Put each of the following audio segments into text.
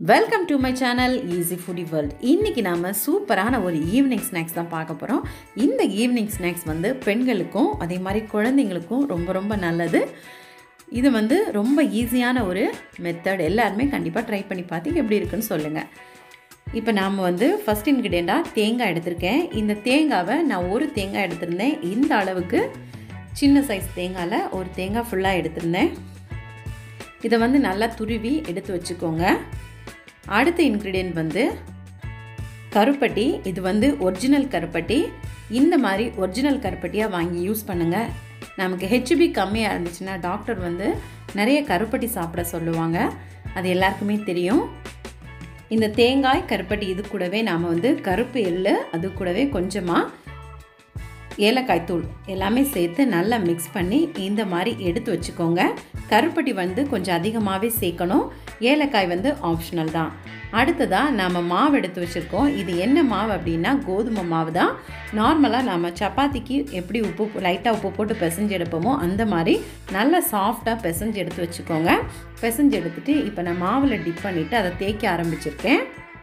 welcome to my channel easy foodie world இன்றைக்கி நாம் சூப்பரான ஒரு ஈவினிங் ஸ்நாக்ஸ் தான் பார்க்க போகிறோம் இந்த ஈவினிங் ஸ்நாக்ஸ் வந்து பெண்களுக்கும் அதே மாதிரி குழந்தைங்களுக்கும் ரொம்ப ரொம்ப நல்லது இது வந்து ரொம்ப ஈஸியான ஒரு மெத்தட் எல்லாருமே கண்டிப்பாக ட்ரை பண்ணி பார்த்து எப்படி இருக்குன்னு சொல்லுங்கள் இப்போ நாம் வந்து ஃபஸ்ட் இன்க்ரீடியண்ட்டாக தேங்காய் எடுத்திருக்கேன் இந்த தேங்காவை நான் ஒரு தேங்காய் எடுத்திருந்தேன் இந்த அளவுக்கு சின்ன சைஸ் தேங்காயில் ஒரு தேங்காய் ஃபுல்லாக எடுத்திருந்தேன் இதை வந்து நல்லா துருவி எடுத்து வச்சுக்கோங்க அடுத்த இன்க்ரீடியன்ட் வந்து கருப்பட்டி இது வந்து ஒரிஜினல் கருப்பட்டி இந்த மாதிரி ஒரிஜினல் கருப்பட்டியாக வாங்கி யூஸ் பண்ணுங்கள் நமக்கு ஹெச்பி கம்மியாக இருந்துச்சுன்னா டாக்டர் வந்து நிறைய கருப்பட்டி சாப்பிட சொல்லுவாங்க அது எல்லாருக்குமே தெரியும் இந்த தேங்காய் கருப்பட்டி இது கூடவே நாம் வந்து கருப்பு எள்ளு அது கூடவே கொஞ்சமாக ஏலக்காய் தூள் எல்லாமே சேர்த்து நல்லா மிக்ஸ் பண்ணி இந்த மாதிரி எடுத்து வச்சுக்கோங்க கருப்பட்டி வந்து கொஞ்சம் அதிகமாகவே சேர்க்கணும் ஏலக்காய் வந்து ஆப்ஷனல் தான் அடுத்ததாக நாம் மாவு எடுத்து வச்சுருக்கோம் இது என்ன மாவு அப்படின்னா கோதுமை மாவு தான் நார்மலாக நம்ம சப்பாத்திக்கு எப்படி உப்பு லைட்டாக உப்பு போட்டு பிசைஞ்சு எடுப்போமோ அந்த மாதிரி நல்லா சாஃப்டாக பிசைஞ்சு எடுத்து வச்சுக்கோங்க பிசைஞ்சு எடுத்துகிட்டு இப்போ நான் மாவில் டிப் பண்ணிவிட்டு அதை தேய்க்க ஆரம்பிச்சிருக்கேன்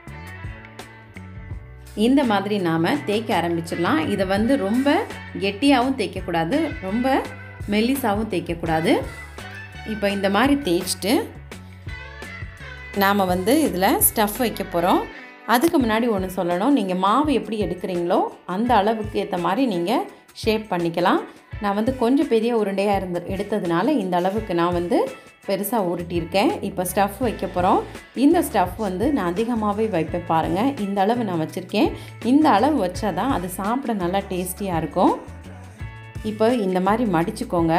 இந்த மாதிரி நாம் தேய்க்க ஆரம்பிச்சிடலாம் இதை வந்து ரொம்ப கெட்டியாகவும் தேய்க்கக்கூடாது ரொம்ப மெல்லிசாகவும் தேய்க்கக்கூடாது இப்போ இந்த மாதிரி தேய்ச்சிட்டு நாம் வந்து இதில் ஸ்டஃப் வைக்க போகிறோம் அதுக்கு முன்னாடி ஒன்று சொல்லணும் நீங்கள் மாவு எப்படி எடுக்கிறீங்களோ அந்த அளவுக்கு ஏற்ற மாதிரி நீங்கள் ஷேப் பண்ணிக்கலாம் நான் வந்து கொஞ்சம் பெரிய உருண்டையாக இருந்து எடுத்ததுனால இந்த அளவுக்கு நான் வந்து பெருசாக உருட்டியிருக்கேன் இப்போ ஸ்டஃப் வைக்க போகிறோம் இந்த ஸ்டஃப் வந்து நான் அதிகமாகவே வைப்பேன் பாருங்கள் இந்த அளவு நான் வச்சுருக்கேன் இந்த அளவு வச்சா தான் அது சாப்பிட நல்லா டேஸ்டியாக இருக்கும் இப்போ இந்த மாதிரி மடிச்சுக்கோங்க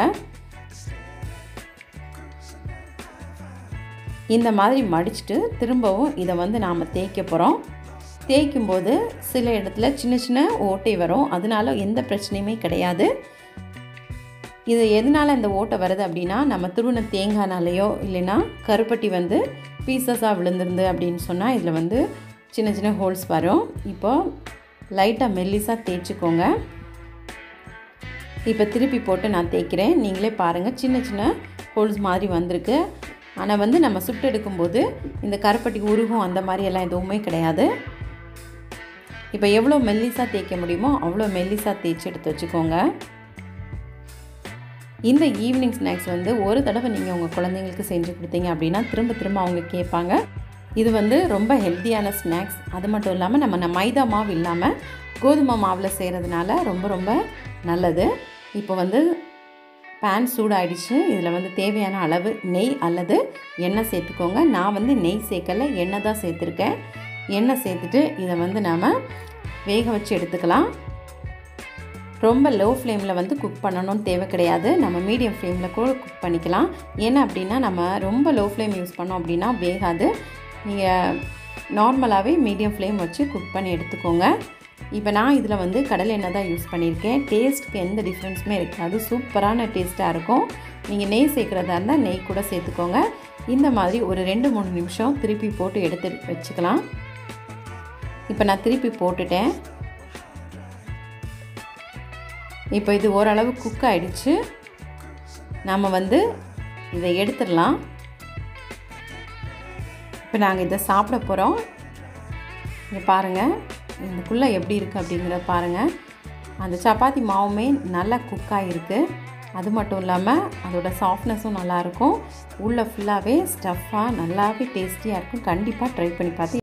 இந்த மாதிரி மடிச்சுட்டு திரும்பவும் இதை வந்து நாம் தேய்க்க போகிறோம் தேய்க்கும்போது சில இடத்துல சின்ன சின்ன ஓட்டை வரும் அதனால எந்த பிரச்சனையுமே கிடையாது இது எதனால் இந்த ஓட்டை வருது அப்படின்னா நம்ம துருவன தேங்காய்னாலேயோ இல்லைன்னா கருப்பட்டி வந்து பீசஸாக விழுந்துருந்து அப்படின்னு சொன்னால் இதில் வந்து சின்ன சின்ன ஹோல்ஸ் வரும் இப்போது லைட்டாக மெல்லிஸாக தேய்ச்சிக்கோங்க இப்போ திருப்பி போட்டு நான் தேய்க்கிறேன் நீங்களே பாருங்கள் சின்ன சின்ன ஹோல்ஸ் மாதிரி வந்திருக்கு ஆனால் வந்து நம்ம சுட்டு எடுக்கும்போது இந்த கருப்பட்டி உருகும் அந்த மாதிரி எல்லாம் எதுவுமே கிடையாது இப்போ எவ்வளோ மெல்லிஸாக தேய்க்க முடியுமோ அவ்வளோ மெல்லிஸாக தேய்ச்சி எடுத்து வச்சுக்கோங்க இந்த ஈவினிங் ஸ்நாக்ஸ் வந்து ஒரு தடவை நீங்கள் உங்கள் குழந்தைங்களுக்கு செஞ்சு கொடுத்தீங்க அப்படின்னா திரும்ப திரும்ப அவங்க கேட்பாங்க இது வந்து ரொம்ப ஹெல்த்தியான ஸ்நாக்ஸ் அது மட்டும் இல்லாமல் நம்ம மைதா மாவு இல்லாமல் கோதுமை மாவில் செய்கிறதுனால ரொம்ப ரொம்ப நல்லது இப்போ வந்து பேன் சூடாயிடுச்சு இதில் வந்து தேவையான அளவு நெய் அல்லது எண்ணெய் சேர்த்துக்கோங்க நான் வந்து நெய் சேர்க்கலை எண்ணெய் தான் சேர்த்துருக்கேன் எண்ணெய் சேர்த்துட்டு இதை வந்து நாம் வேக வச்சு எடுத்துக்கலாம் ரொம்ப லோ ஃப்ளேமில் வந்து குக் பண்ணணும்னு தேவை கிடையாது நம்ம மீடியம் ஃப்ளேமில் கூட குக் பண்ணிக்கலாம் ஏன்னா அப்படின்னா நம்ம ரொம்ப லோ ஃப்ளேம் யூஸ் பண்ணோம் அப்படின்னா வேகாது நீங்கள் நார்மலாகவே மீடியம் ஃப்ளேம் வச்சு குக் பண்ணி எடுத்துக்கோங்க இப்போ நான் இதில் வந்து கடலை எண்ணெய் தான் யூஸ் பண்ணியிருக்கேன் டேஸ்ட்டுக்கு எந்த டிஃப்ரென்ஸுமே இருக்காது சூப்பரான டேஸ்ட்டாக இருக்கும் நீங்கள் நெய் சேர்க்குறதா இருந்தால் நெய் கூட சேர்த்துக்கோங்க இந்த மாதிரி ஒரு ரெண்டு மூணு நிமிஷம் திருப்பி போட்டு எடுத்து வச்சுக்கலாம் இப்போ நான் திருப்பி போட்டுட்டேன் இப்போ இது ஓரளவு குக் ஆகிடுச்சு நம்ம வந்து இதை எடுத்துடலாம் இப்போ நாங்கள் இதை சாப்பிட போகிறோம் இங்கே பாருங்கள் இதுக்குள்ளே எப்படி இருக்குது அப்படிங்கிறத பாருங்கள் அந்த சப்பாத்தி மாவுமே நல்லா குக் ஆகிருக்கு அது மட்டும் இல்லாமல் அதோட சாஃப்ட்னஸும் நல்லாயிருக்கும் உள்ளே ஃபுல்லாகவே ஸ்டஃப்பாக நல்லாவே டேஸ்டியாக இருக்கும் கண்டிப்பாக ட்ரை பண்ணி பார்த்து